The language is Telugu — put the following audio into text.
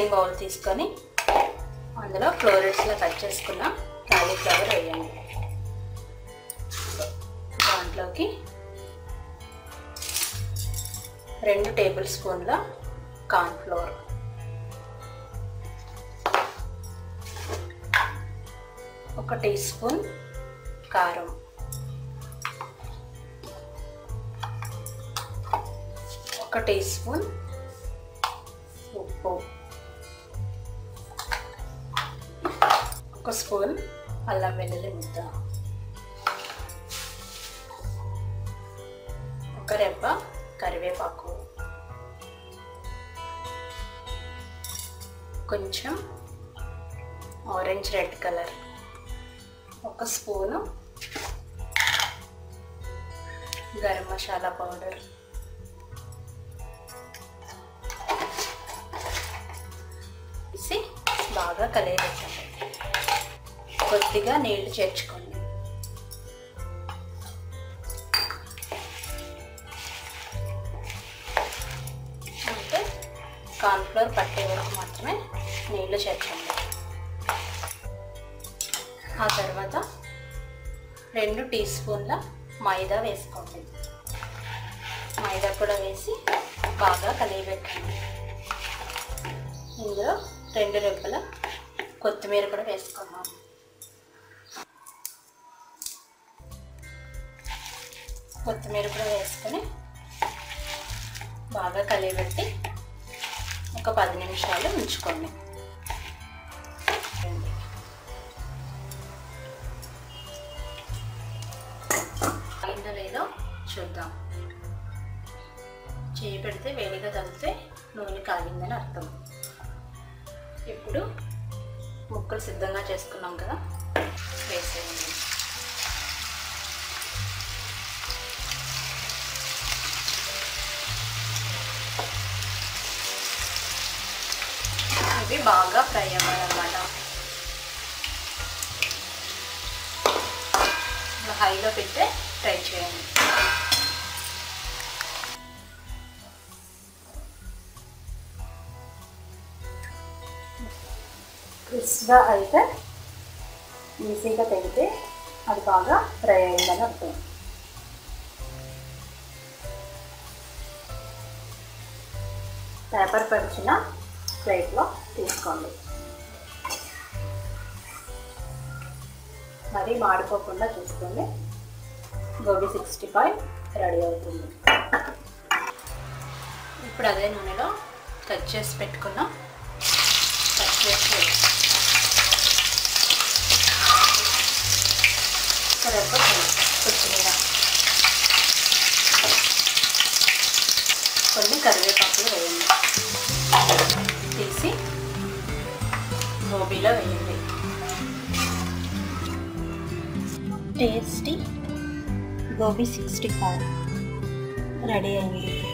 మిక్సింగ్ బౌల్ తీసుకొని అందులో ఫ్లోరెట్స్లో కట్ చేసుకున్న కాలీఫ్లవర్ వేయండి దాంట్లోకి రెండు టేబుల్ స్పూన్ల కార్న్ఫ్లోర్ ఒక టీ స్పూన్ కారం ఒక టీ స్పూన్ ఉప్పు ఒక స్పూన్ అల్లం వెల్లుల్లి ముద్ద ఒక రెబ్బ కరివేపాకు కొంచెం ఆరెంజ్ రెడ్ కలర్ ఒక స్పూను గరం మసాలా పౌడర్ వేసి బాగా కలియబెట్టండి కొద్దిగా నీళ్లు చేర్చుకోండి అంటే కార్న్ఫ్లోర్ పట్టే వరకు మాత్రమే నీళ్లు చేర్చండి ఆ తర్వాత రెండు టీ స్పూన్ల మైదా వేసుకోండి మైదా కూడా వేసి బాగా కలియబెట్టండి ఇందులో రెండు రెబ్బల కొత్తిమీర కూడా వేసుకున్నాం కొత్తిమీర కూడా వేసుకొని బాగా కలియబెట్టి ఒక పది నిమిషాలు ఉంచుకోండి అయిందో లేదో చూద్దాం చేయి పెడితే వేడిగా తగిలితే నూనె కాగిందని అర్థం ఇప్పుడు ముక్కలు సిద్ధంగా చేసుకున్నాం కదా వేసేయండి ఇవి బాగా ఫ్రై అవ్వాలన్నమాట హైలో పెడితే ఫ్రై చేయండి క్రిస్ప్గా అయితే ఈజీగా తెగితే అది బాగా ఫ్రై అయిందని అర్థం పేపర్ పరిచిన ప్లేట్లో తీసుకోండి మరి మాడిపోకుండా చూసుకోండి గోబీ సిక్స్టీ ఫైవ్ రెడీ అవుతుంది ఇప్పుడు అదే నూనెలో కట్ చేసి పెట్టుకున్న కట్ చేసి కరెక్ట్ కొత్తిమీర కొన్ని కరివేపాకులు వేయండి తీసి గోబీలో వేయండి tasty gobi sixty five ready అయింది